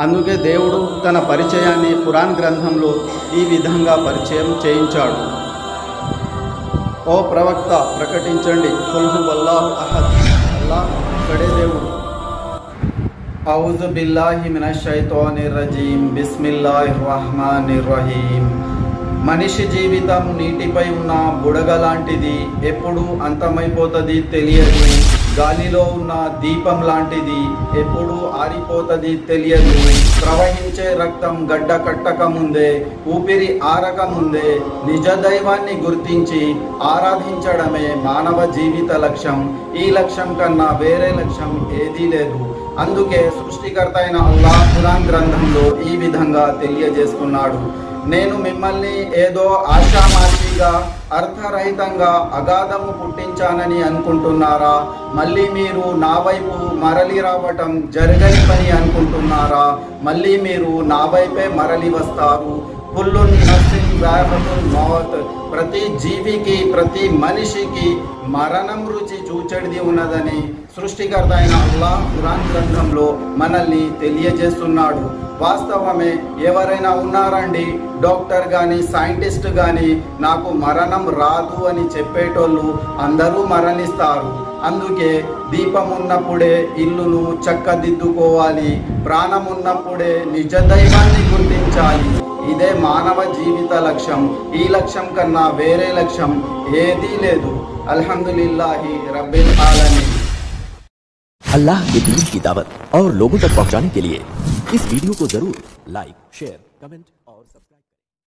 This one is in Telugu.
అందుకే దేవుడు తన పరిచయాన్ని ఖురాన్ గ్రంథంలో ఈ విధంగా పరిచయం చేయించాడు ఓ ప్రవక్త ప్రకటించండి కుల్హు వల్లాహు అహద్ అల్లాహ్ ఒక్కడే దేవుడు ఔజు బిల్లాహి మినష్ షైతానిర్ రజీం బిస్మిల్లాహిర్ రహమానిర్ రహీం మనిషి జీవితం నీటిపై ఉన్న బుడగ లాంటిది ఎప్పుడు అంతమైపోతుంది తెలియదు గాలిలో ఉన్న దీపం లాంటిది ఎప్పుడు ఆరిపోతుంది తెలియదు ప్రవహించే రక్తం గడ్డ కట్టక ముందే ఊపిరి ఆరక ముందే నిజ దైవాన్ని గుర్తించి ఆరాధించడమే మానవ జీవిత లక్ష్యం ఈ లక్ష్యం కన్నా వేరే లక్ష్యం ఏదీ లేదు అందుకే సృష్టికర్త అయిన అల్లాహ్ ఖురాన్ గ్రంథంలో ఈ విధంగా తెలియజేస్తున్నాడు నేను మిమ్మల్ని ఏదో ఆశామాషిగా అర్థరహితంగా అగాధము పుట్టించానని అనుకుంటున్నారా మళ్ళీ మీరు నా వైపు మరలి రావటం జరగని పని అనుకుంటున్నారా మళ్ళీ మీరు నా వైపే మరలి వస్తారు కుల్లు నఫ్సిన్ జాయఫతుల్ మౌత్ ప్రతి జీవికి ప్రతి మనిషికి మరణం రుచి చూచెడిది ఉన్నదని సృష్టికర్త అయిన అల్లాహ్ ఖురాన్ గ్రంథంలో మనల్ని తెలియజేస్తున్నాడు వాస్తవమే ఎవరైనా ఉన్నారండి డాక్టర్ కానీ సైంటిస్ట్ కానీ నాకు మరణం రాదు అని చెప్పేటోళ్ళు అందరూ మరణిస్తారు అందుకే దీపం ఉన్నప్పుడే ఇల్లును చక్కదిద్దుకోవాలి ప్రాణం ఉన్నప్పుడే నిజ దైవాన్ని గుర్తించాలి ఇదే మానవ జీవిత లక్ష్యం ఈ లక్ష్యం కన్నా వేరే లక్ష్యం ఏదీ లేదు అల్హమ్దులిల్లాహి రబ్బిల్ ఆలమీన్ अल्लाह के दीन की दावत और लोगों तक पहुंचाने के लिए इस वीडियो को जरूर लाइक शेयर कमेंट और सब्सक्राइब